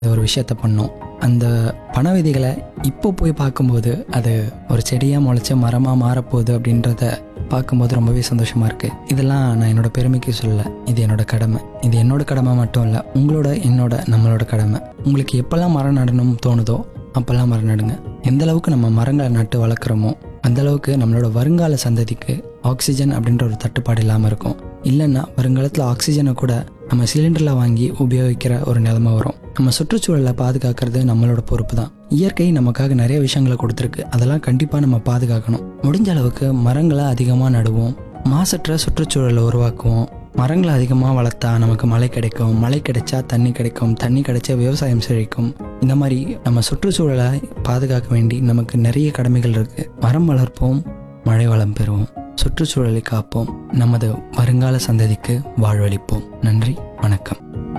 ஒரு விஷயத்த பண்ணோம் அந்த பண விதைகளை இப்போ போய் பார்க்கும்போது அது ஒரு செடியாக முளைச்சி மரமாக மாறப்போகுது அப்படின்றத பார்க்கும்போது ரொம்பவே சந்தோஷமாக இருக்குது இதெல்லாம் நான் என்னோட பெருமைக்கு சொல்லலை இது என்னோட கடமை இது என்னோட கடமை மட்டும் இல்லை உங்களோட என்னோட நம்மளோட கடமை உங்களுக்கு எப்போல்லாம் மரம் நடணும் தோணுதோ அப்போல்லாம் மரம் நடுங்க எந்த அளவுக்கு நம்ம மரங்களை நட்டு வளர்க்குறோமோ அந்த அளவுக்கு நம்மளோட வருங்கால சந்ததிக்கு ஆக்சிஜன் அப்படின்ற ஒரு தட்டுப்பாடு இல்லாமல் இருக்கும் இல்லைன்னா வருங்காலத்தில் ஆக்சிஜனை கூட நம்ம சிலிண்டரில் வாங்கி உபயோகிக்கிற ஒரு நிலைமை வரும் நம்ம சுற்றுச்சூழலை பாதுகாக்கிறது நம்மளோட பொறுப்பு தான் இயற்கை நமக்காக நிறைய விஷயங்களை கொடுத்துருக்கு அதெல்லாம் கண்டிப்பாக நம்ம பாதுகாக்கணும் முடிஞ்ச அளவுக்கு மரங்களை அதிகமாக நடுவோம் மாசற்ற சுற்றுச்சூழலை உருவாக்குவோம் மரங்களை அதிகமாக வளர்த்தா நமக்கு மழை கிடைக்கும் மழை கிடைச்சா தண்ணி கிடைக்கும் தண்ணி கிடைச்சா விவசாயம் செழிக்கும் இந்த மாதிரி நம்ம சுற்றுச்சூழலை பாதுகாக்க வேண்டி நமக்கு நிறைய கடமைகள் இருக்குது மரம் வளர்ப்போம் மழை வளம் பெறுவோம் சுற்றுச்சூழலை காப்போம் நமது வருங்கால சந்ததிக்கு வாழ்வளிப்போம் நன்றி வணக்கம்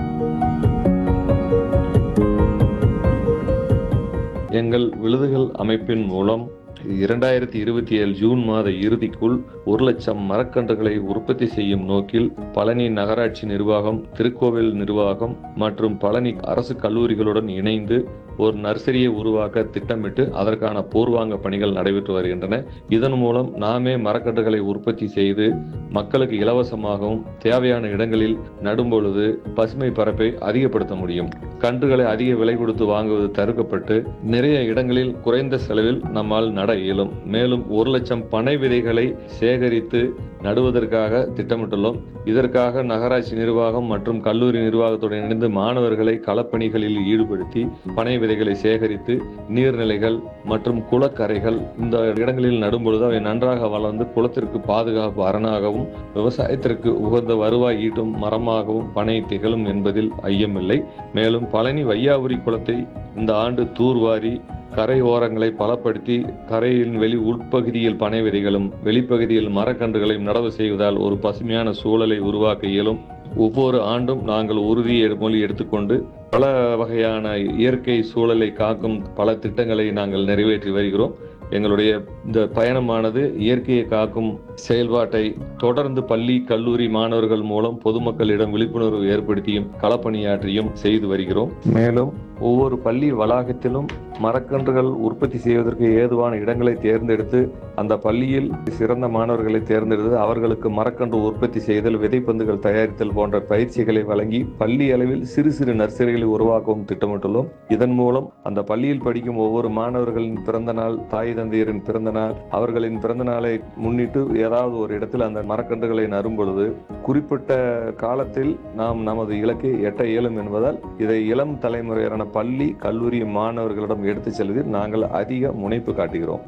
எங்கள் விழுதுகள் அமைப்பின் மூலம் இரண்டாயிரத்தி இருபத்தி ஏழு ஜூன் மாத இறுதிக்குள் ஒரு லட்சம் மரக்கன்றுகளை உற்பத்தி செய்யும் நோக்கில் பழனி நகராட்சி நிர்வாகம் திருக்கோவில் நிர்வாகம் மற்றும் பழனி அரசு கல்லூரிகளுடன் இணைந்து ஒரு நர்சரியை உருவாக்க திட்டமிட்டு அதற்கான பூர்வாங்க பணிகள் நடைபெற்று வருகின்றன இதன் மூலம் நாமே மரக்கன்றுகளை உற்பத்தி செய்து மக்களுக்கு இலவசமாகவும் தேவையான இடங்களில் நடும்பொழுது பசுமை பரப்பை அதிகப்படுத்த முடியும் கன்றுகளை அதிக விலை கொடுத்து வாங்குவது தடுக்கப்பட்டு நிறைய இடங்களில் குறைந்த செலவில் நம்மால் நட இயலும் மேலும் ஒரு லட்சம் பனை விதைகளை சேகரித்து நடுவதற்காக திட்டமிட்டுள்ளோம் இதற்காக நகராட்சி நிர்வாகம் மற்றும் கல்லூரி நிர்வாகத்துடன் இணைந்து மாணவர்களை களப்பணிகளில் ஈடுபடுத்தி பனை விதைகளை சேகரித்து நீர்நிலைகள் மற்றும் குளக்கரைகள் இந்த இடங்களில் நடும்பொழுது அவை நன்றாக வளர்ந்து குளத்திற்கு பாதுகாப்பு அரணாகவும் விவசாயத்திற்கு உகந்த வருவாய் ஈட்டும் மரமாகவும் பனை திகழும் என்பதில் ஐயமில்லை மேலும் பழனி வையாபுரி குளத்தை இந்த ஆண்டு தூர்வாரி கரை ஓரங்களை பலப்படுத்தி கரையின் வெளி உட்பகுதியில் பனை விதைகளும் வெளிப்பகுதியில் மரக்கன்றுகளையும் நடவு செய்வதால் ஒரு பசுமையான சூழலை உருவாக்க இயலும் ஒவ்வொரு ஆண்டும் நாங்கள் உறுதி எடு- மொழி எடுத்துக்கொண்டு பல வகையான இயற்கை சூழலை காக்கும் பல திட்டங்களை நாங்கள் நிறைவேற்றி வருகிறோம் எங்களுடைய இந்த பயணமானது இயற்கையை காக்கும் செயல்பாட்டை தொடர்ந்து பள்ளி கல்லூரி மாணவர்கள் மூலம் பொதுமக்களிடம் விழிப்புணர்வு ஏற்படுத்தியும் களப்பணியாற்றியும் செய்து வருகிறோம் மேலும் ஒவ்வொரு பள்ளி வளாகத்திலும் மரக்கன்றுகள் உற்பத்தி செய்வதற்கு ஏதுவான இடங்களை தேர்ந்தெடுத்து அந்த பள்ளியில் சிறந்த மாணவர்களை தேர்ந்தெடுத்து அவர்களுக்கு மரக்கன்று உற்பத்தி செய்தல் விதைப்பந்துகள் தயாரித்தல் போன்ற பயிற்சிகளை வழங்கி பள்ளி அளவில் சிறு சிறு நர்சரிகளை உருவாக்கவும் திட்டமிட்டுள்ளோம் இதன் மூலம் அந்த பள்ளியில் படிக்கும் ஒவ்வொரு மாணவர்களின் பிறந்த நாள் தாய் தந்தையரின் பிறந்த நாள் அவர்களின் பிறந்த நாளை முன்னிட்டு ஏதாவது ஒரு இடத்தில் அந்த மரக்கன்றுகளை நரும் பொழுது குறிப்பிட்ட காலத்தில் நாம் நமது இலக்கை எட்ட இயலும் என்பதால் இதை இளம் தலைமுறையினரான பள்ளி கல்லூரி மாணவர்களிடம் எடுத்துச் செல்வதில் நாங்கள் அதிக முனைப்பு காட்டுகிறோம்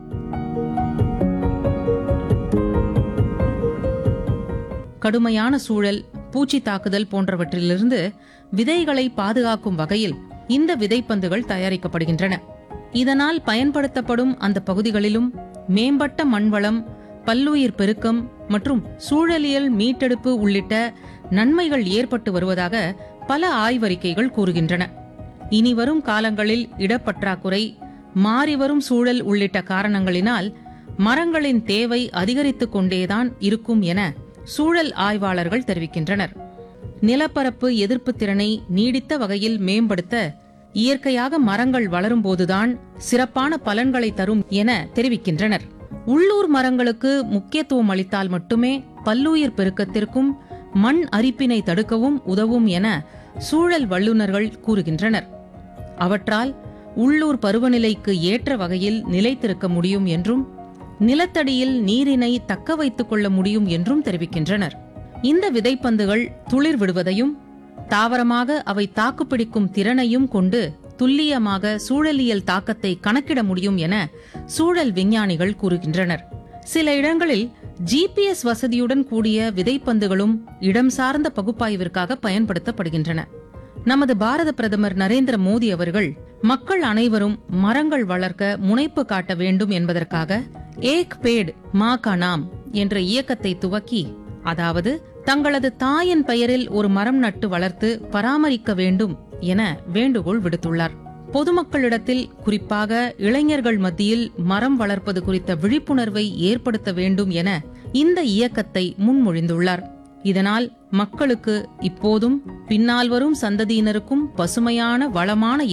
கடுமையான சூழல் பூச்சி தாக்குதல் போன்றவற்றிலிருந்து விதைகளை பாதுகாக்கும் வகையில் இந்த விதைப்பந்துகள் தயாரிக்கப்படுகின்றன இதனால் பயன்படுத்தப்படும் அந்த பகுதிகளிலும் மேம்பட்ட மண்வளம் பல்லுயிர் பெருக்கம் மற்றும் சூழலியல் மீட்டெடுப்பு உள்ளிட்ட நன்மைகள் ஏற்பட்டு வருவதாக பல ஆய்வறிக்கைகள் கூறுகின்றன இனி வரும் காலங்களில் இடப்பற்றாக்குறை மாறிவரும் சூழல் உள்ளிட்ட காரணங்களினால் மரங்களின் தேவை அதிகரித்துக் கொண்டேதான் இருக்கும் என சூழல் ஆய்வாளர்கள் தெரிவிக்கின்றனர் நிலப்பரப்பு எதிர்ப்பு திறனை நீடித்த வகையில் மேம்படுத்த இயற்கையாக மரங்கள் வளரும்போதுதான் சிறப்பான பலன்களை தரும் என தெரிவிக்கின்றனர் உள்ளூர் மரங்களுக்கு முக்கியத்துவம் அளித்தால் மட்டுமே பல்லுயிர் பெருக்கத்திற்கும் மண் அரிப்பினை தடுக்கவும் உதவும் என சூழல் வல்லுநர்கள் கூறுகின்றனர் அவற்றால் உள்ளூர் பருவநிலைக்கு ஏற்ற வகையில் நிலைத்திருக்க முடியும் என்றும் நிலத்தடியில் நீரினை தக்க வைத்துக் கொள்ள முடியும் என்றும் தெரிவிக்கின்றனர் இந்த விதைப்பந்துகள் துளிர் விடுவதையும் தாவரமாக அவை தாக்குப்பிடிக்கும் திறனையும் கொண்டு துல்லியமாக சூழலியல் தாக்கத்தை கணக்கிட முடியும் என சூழல் விஞ்ஞானிகள் கூறுகின்றனர் சில இடங்களில் ஜிபிஎஸ் வசதியுடன் கூடிய விதைப்பந்துகளும் இடம் சார்ந்த பகுப்பாய்விற்காக பயன்படுத்தப்படுகின்றன நமது பாரத பிரதமர் நரேந்திர மோடி அவர்கள் மக்கள் அனைவரும் மரங்கள் வளர்க்க முனைப்பு காட்ட வேண்டும் என்பதற்காக ஏக் பேட் மா கா நாம் என்ற இயக்கத்தை துவக்கி அதாவது தங்களது தாயின் பெயரில் ஒரு மரம் நட்டு வளர்த்து பராமரிக்க வேண்டும் என வேண்டுகோள் விடுத்துள்ளார் பொதுமக்களிடத்தில் குறிப்பாக இளைஞர்கள் மத்தியில் மரம் வளர்ப்பது குறித்த விழிப்புணர்வை ஏற்படுத்த வேண்டும் என இந்த இயக்கத்தை முன்மொழிந்துள்ளார் இதனால் மக்களுக்கு இப்போதும் பின்னால் வரும் சந்ததியினருக்கும் பசுமையான வளமான